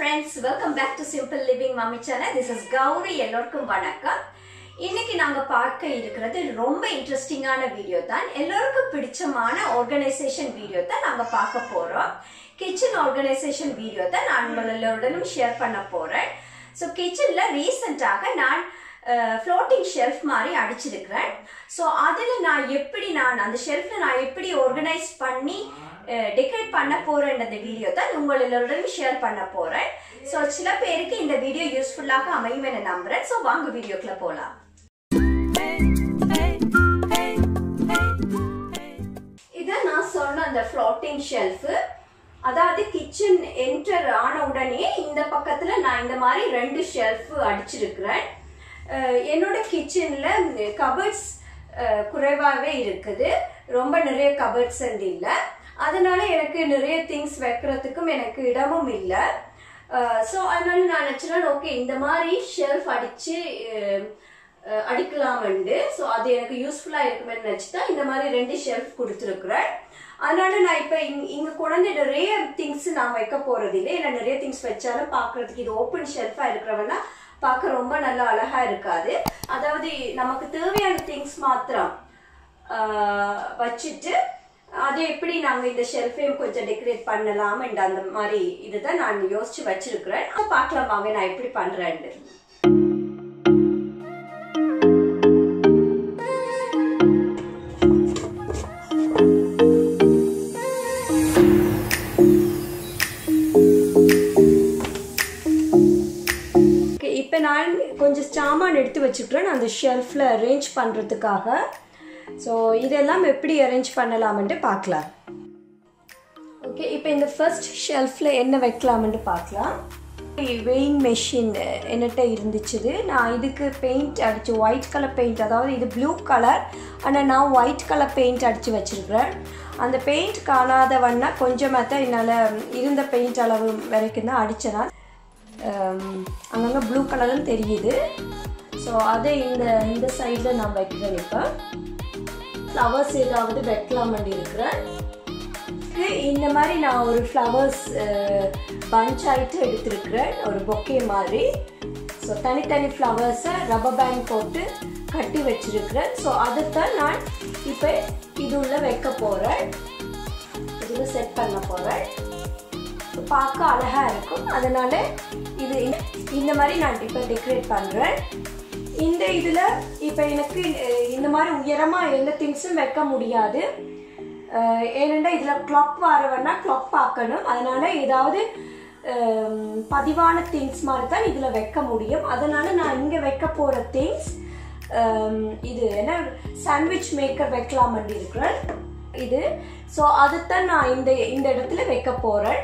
friends welcome back to simple living mummy channel this is Gowri எல்லோருக்கும் வணக்கம் இன்னைக்கு நாங்க பார்க்க இருக்கிறது ரொம்ப இன்ட்ரெஸ்டிங்கான வீடியோ தான் எல்லோருக்கும் பிடிச்சமான ஆர்கனைசேஷன் வீடியோ தான் நாங்க பார்க்க போறோம் கிச்சன் ஆர்கனைசேஷன் வீடியோ தான் நான் உங்களுடனும் ஷேர் பண்ண போறேன் ஸோ கிச்சன்ல ரீசெண்டாக நான் ஃப்ளோட்டிங் ஷெல்ஃப் மாதிரி அடிச்சிருக்கிறேன் ஸோ அதில் நான் எப்படி நான் அந்த ஷெல்ஃபில் நான் எப்படி ஆர்கனைஸ் பண்ணி டெக்கரேட் பண்ண போறேன் அந்த வீடியோ தான் உங்கள் எல்லோருடன் ஷேர் பண்ண போறேன் ஸோ சில பேருக்கு இந்த வீடியோ யூஸ்ஃபுல்லாக அமையும் என நம்புறேன் ஸோ வாங்க வீடியோக்குள்ள போகலாம் இதை நான் சொன்ன அந்த ஃப்ளோட்டிங் ஷெல்ஃபு அதாவது கிச்சன் என்டர் ஆன உடனே இந்த பக்கத்துல நான் இந்த மாதிரி ரெண்டு ஷெல்ஃப் அடிச்சிருக்கிறேன் என்னோட கிச்சன்ல கபர்ட்ஸ் குறைவாகவே இருக்குது ரொம்ப நிறைய கபர்ட்ஸ் இல்லை அதனால எனக்கு நிறைய திங்ஸ் வைக்கிறதுக்கும் எனக்கு இடமும் இல்லை ஸோ அதனால நான் நினச்சேன் ஓகே இந்த மாதிரி ஷெல்ஃப் அடிச்சு அடிக்கலாம்ண்டு ஸோ அது எனக்கு யூஸ்ஃபுல்லாக இருக்குமே நினச்சி தான் இந்த மாதிரி ரெண்டு ஷெல்ஃப் கொடுத்துருக்குறேன் அதனால நான் இப்போ இங் இங்கே குழந்தை நிறைய திங்ஸ் நான் வைக்க போறது இல்லை இல்லை நிறைய திங்ஸ் வச்சாலும் பார்க்கறதுக்கு இது ஓப்பன் ஷெல்ஃபாக இருக்கிறவனா பார்க்க ரொம்ப நல்லா அழகா இருக்காது அதாவது நமக்கு தேவையான திங்ஸ் மாத்திரம் வச்சுட்டு அதை எப்படி நாங்கள் இந்த ஷெல்ஃபையும் கொஞ்சம் டெக்கரேட் பண்ணலாம் அந்த மாதிரி இதுதான் நான் யோசிச்சு வச்சிருக்கிறேன் பார்க்கலாம் வாங்க நான் எப்படி பண்றேன்னு இப்போ நான் கொஞ்சம் சாமான் எடுத்து வச்சுக்கிறேன் அந்த ஷெல்ஃபில் அரேஞ்ச் பண்ணுறதுக்காக ஸோ இதெல்லாம் எப்படி அரேஞ்ச் பண்ணலாம்ன்ட்டு பார்க்கலாம் ஓகே இப்போ இந்த ஃபர்ஸ்ட் ஷெல்ஃபில் என்ன வைக்கலாம்ன்ட்டு பார்க்கலாம் வெயிங் மெஷின் என்னட்ட இருந்துச்சுது நான் இதுக்கு பெயிண்ட் அடித்து ஒயிட் கலர் பெயிண்ட் அதாவது இது ப்ளூ கலர் ஆனால் நான் ஒயிட் கலர் பெயிண்ட் அடித்து வச்சுருக்கிறேன் அந்த பெயிண்ட் காணாத வண்ணா கொஞ்சமாக தான் என்னால் இருந்த பெயிண்ட் அளவு வரைக்கும் தான் அடித்தேன் அங்கங்கே ப்ளூ கலரும் தெரியுது ஸோ அதை இந்த இந்த சைடில் நான் வைக்கிறேன் இப்போ ஃப்ளவர்ஸ் ஏதாவது வைக்கலாம் வேண்டி இருக்கிறேன் இந்த மாதிரி நான் ஒரு ஃப்ளவர்ஸ் பஞ்ச் ஆகிட்டு எடுத்துருக்கிறேன் ஒரு பொக்கே மாதிரி ஸோ தனித்தனி ஃப்ளவர்ஸை ரப்பர் பேண்ட் போட்டு கட்டி வச்சிருக்கிறேன் ஸோ அதைத்தான் நான் இப்போ இது உள்ள வைக்க போகிறேன் இதில் செட் பண்ண போகிறேன் பார்க்க அழகாக இருக்கும் அதனால இது இந்த மாதிரி நான் இப்போ டெக்கரேட் பண்ணுறேன் இந்த இதில் இப்போ எனக்கு இந்த மாதிரி உயரமாக எந்த திங்ஸும் வைக்க முடியாது ஏனெண்டா இதில் கிளாக் வரவன்னா கிளாக் பார்க்கணும் அதனால ஏதாவது பதிவான திங்ஸ் மாதிரி தான் இதில் வைக்க முடியும் அதனால நான் இங்கே வைக்க போகிற திங்ஸ் இது என்ன சாண்ட்விச் மேக்கர் வைக்கலாம் இருக்கிறேன் இது ஸோ அதுதான் நான் இந்த இந்த இடத்துல வைக்க போகிறேன்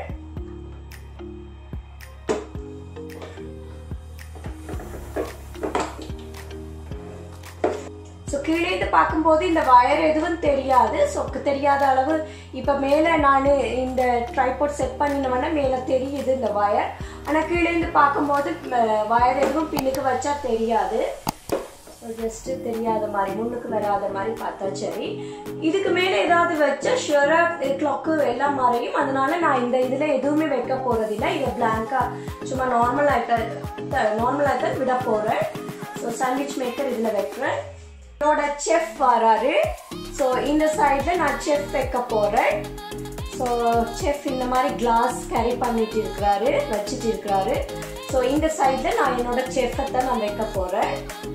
ஸோ கீழேந்து பார்க்கும்போது இந்த வயர் எதுவும் தெரியாது ஸோ தெரியாத அளவு இப்போ மேலே நான் இந்த ட்ரைபோர்ட் செட் பண்ணினோம்னா மேலே தெரியுது இந்த வயர் ஆனால் கீழேந்து பார்க்கும்போது வயர் எதுவும் பின்னுக்கு வச்சா தெரியாது ஜஸ்ட் தெரியாத மாதிரி முன்னுக்கு வராத மாதிரி பார்த்தா சரி இதுக்கு மேலே ஏதாவது வச்சா ஷுவராக கிளாக்கு எல்லாம் மறையும் அதனால நான் இந்த இதில் எதுவுமே வைக்க போகிறதில்ல இதை பிளாங்காக சும்மா நார்மல் ஆகிட்ட நார்மல் ஆகிட்ட விட போகிறேன் ஸோ சாண்ட்விச் மேக்கர் இதில் வைக்கிறேன் என்னோட செஃப் வராரு ஸோ இந்த சைடில் நான் செஃப் வைக்க போகிறேன் ஸோ செஃப் இந்த மாதிரி கிளாஸ் கேரி பண்ணிட்டு இருக்கிறாரு வச்சுட்டு இருக்கிறாரு ஸோ இந்த சைடில் நான் என்னோட செஃப்பை தான் நான் வைக்க போகிறேன்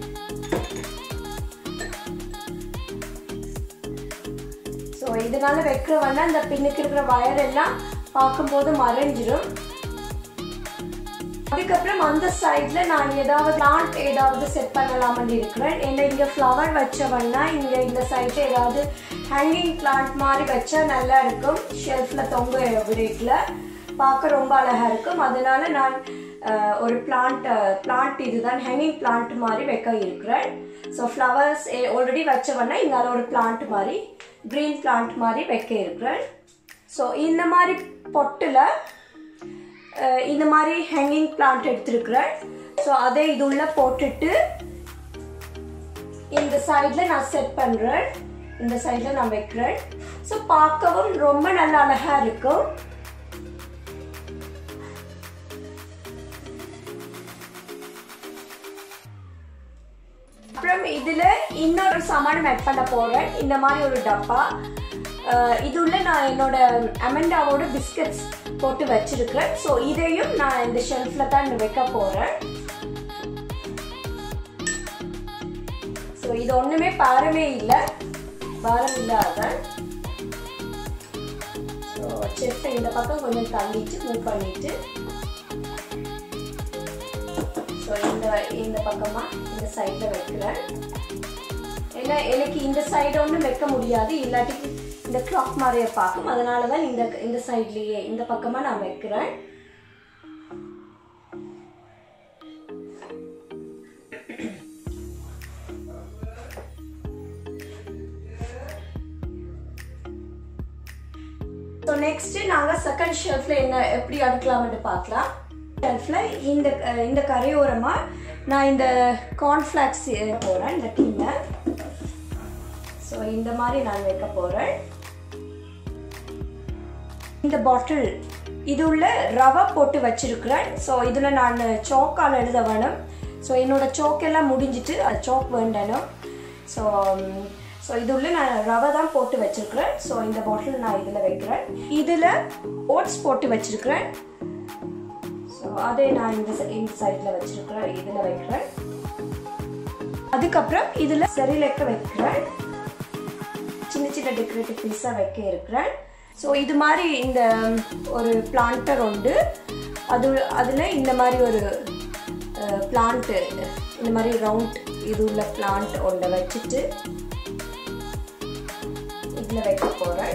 ஸோ இதனால வைக்கிறவன்னா இந்த பின்னுக்கு இருக்கிற வயர் எல்லாம் பார்க்கும்போது மறைஞ்சிடும் அதுக்கப்புறம் அந்த சைடில் நான் ஏதாவது பிளான்ட் ஏதாவது செட் பண்ணலாம்னு இருக்கிறேன் ஏன்னா இங்கே ஃப்ளவர் வச்சவன்னா இங்கே இந்த சைடில் ஏதாவது ஹேங்கிங் பிளான்ட் மாதிரி வச்சா நல்லா இருக்கும் ஷெல்ஃபில் தொங்க விடைக்கில் பார்க்க ரொம்ப அழகாக இருக்கும் அதனால நான் ஒரு பிளான்ட் பிளான்ட் இதுதான் ஹேங்கிங் பிளான்ட் மாதிரி வைக்க இருக்கிறேன் ஸோ ஃப்ளவர்ஸ் ஆல்ரெடி வச்சவன்னா இங்கால ஒரு பிளான்ட் மாதிரி க்ரீன் பிளான்ட் மாதிரி வைக்க இருக்கிறேன் ஸோ இந்த மாதிரி பொட்டில் இந்த மாதிரி ஹேங்கிங் பிளான்ட் எடுத்திருக்கிறேன் ஸோ அதை இது உள்ள போட்டுட்டு இந்த சைடில் நான் செட் பண்ணுறேன் இந்த சைடில் நான் வைக்கிறேன் ஸோ பார்க்கவும் ரொம்ப நல்ல அழகாக இருக்கும் அப்புறம் இதில் இன்னொரு சாமானும் ஆட் பண்ண போகிறேன் இந்த மாதிரி ஒரு டப்பா அஹ் இது உள்ள நான் என்னோட அமெண்டாவோட பிஸ்கட்ஸ் போட்டு வச்சிருக்கிறேன் ஸோ இதையும் நான் இந்த ஷெல்ஃபில் தான் வைக்க போகிறேன் ஸோ இது ஒன்றுமே பாரமே இல்லை பாரம் இல்லாத ஸோ செஃப்பை இந்த பக்கம் கொஞ்சம் தள்ளிட்டு மூவ் பண்ணிட்டு ஸோ இந்த இந்த பக்கமாக இந்த சைடில் வைக்கிறேன் ஏன்னா எனக்கு இந்த சைடு ஒன்றும் வைக்க முடியாது இல்லாட்டி இந்த கிளாக் மாதிரியே பார்க்கும் அதனால தான் இந்த இந்த சைட்லேயே இந்த பக்கமாக நான் வைக்கிறேன் ஸோ நெக்ஸ்ட்டு நாங்கள் செகண்ட் ஷெல்ஃபில் என்ன எப்படி அடுக்கலாம்னு பார்க்கலாம் ஷெல்ஃபில் இந்த அஹ், இந்த கரையோரமாக நான் இந்த கார்ன்ஃப்ளாக்ஸ் போகிறேன் இந்த டீமில் ஸோ இந்த மாதிரி நான் வைக்க போகிறேன் இந்த பாட்டில் இது உள்ள ரவை போட்டு வச்சிருக்கிறேன் ஸோ இதில் நான் சோக்கால் எழுத வேணும் ஸோ என்னோட சோக் எல்லாம் முடிஞ்சிட்டு அது சோக் வேண்டணும் ஸோ ஸோ இது உள்ள நான் ரவை தான் போட்டு வச்சிருக்கிறேன் ஸோ இந்த பாட்டில் நான் இதில் வைக்கிறேன் இதில் ஓட்ஸ் போட்டு வச்சிருக்கிறேன் ஸோ அதை நான் இந்த சை- இந்த சைடில் வச்சிருக்கிறேன் இதில் வைக்கிறேன் அதுக்கப்புறம் இதில் சரிலக்க வைக்கிறேன் சின்ன சின்ன டெக்கரேட்டிவ் பீஸாக வைக்க இருக்கிறேன் ஸோ இது மாதிரி இந்த ஒரு பிளான்டர் உண்டு அது அதில் இந்த மாதிரி ஒரு பிளான்ட்டு இந்த மாதிரி ரவுண்ட் இது உள்ள பிளான்ட் ஒன்றை வச்சுட்டு இதில் வைக்க போகிறேன்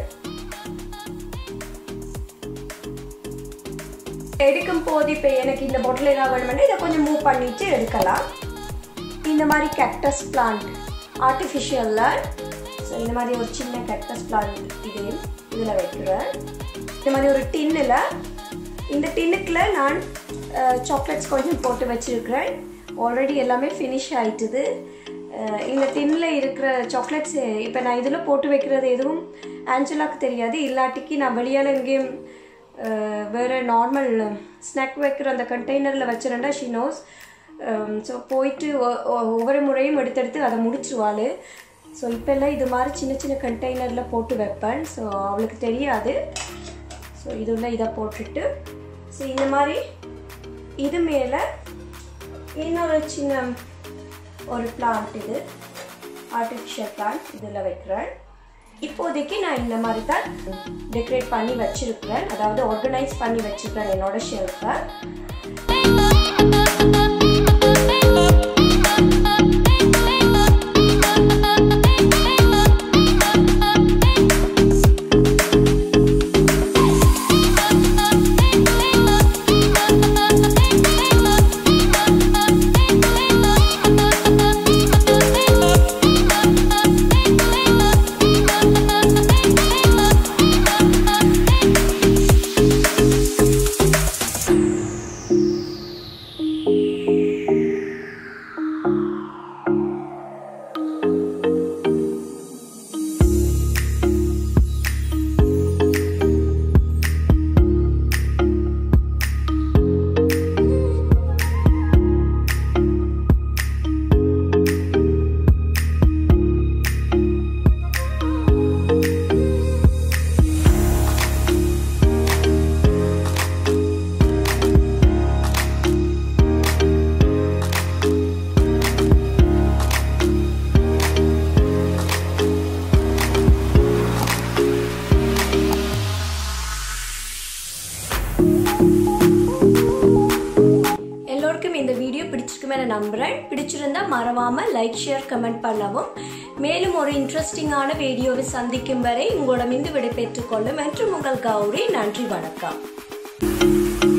எடுக்கும் போது இப்போ எனக்கு இந்த பொட்டில் என்ன வேணுமென்னா இதை கொஞ்சம் மூவ் பண்ணிட்டு எடுக்கலாம் இந்த மாதிரி கேக்டஸ் பிளான்ட் ஆர்டிஃபிஷியலில் ஸோ இந்த மாதிரி ஒரு சின்ன கேக்டஸ் பிளான்ட் இது இதில் வைக்கிறேன் இந்த மாதிரி ஒரு டின்னில் இந்த டின்னுக்குள்ள நான் சாக்லேட்ஸ் கொஞ்சம் போட்டு வச்சுருக்கிறேன் ஆல்ரெடி எல்லாமே ஃபினிஷ் ஆயிட்டுது அஹ், இந்த டின்னில் இருக்கிற சாக்லேட்ஸ் இப்போ நான் இதில் போட்டு வைக்கிறது எதுவும் ஆஞ்சலாக்கு தெரியாது இல்லாட்டிக்கு நான் வெளியால் எங்கேயும் அஹ், வேறு நார்மல் ஸ்நாக் வைக்கிற அந்த கண்டெய்னரில் வச்சுருந்தா ஷி நோஸ் ஸோ போயிட்டு ஒ- ஒ- ஒவ்வொரு முறையும் எடுத்தெடுத்து அதை முடிச்சிருவாள் ஸோ இப்போல்லாம் இது மாதிரி சின்ன சின்ன கண்டெய்னரில் போட்டு வைப்பேன் ஸோ அவளுக்கு தெரியாது ஸோ இது உள்ள இதை போட்டுட்டு ஸோ இந்த மாதிரி இது மேலே இன்னொரு சின்ன ஒரு பிளான்ட் இது ஆர்டிஃபிஷியல் பிளான்ட் இதில் வைக்கிறேன் இப்போதைக்கு நான் இந்த மாதிரி தான் டெக்கரேட் பண்ணி வச்சிருக்கிறேன் அதாவது ஆர்கனைஸ் பண்ணி வச்சிருக்கிறேன் என்னோட ஷெல்ஃபை எல்லோருக்கும் இந்த வீடியோ பிடிச்சிருக்குமே நான் நம்புறேன் பிடிச்சிருந்தா மறவாம லைக் ஷேர் கமெண்ட் பண்ணவும் மேலும் ஒரு இன்ட்ரெஸ்டிங்கான வீடியோவை சந்திக்கும் வரை உங்களிடமிருந்து விடைபெற்றுக் கொள்ளும் என்று உங்கள் கௌரி நன்றி வணக்கம்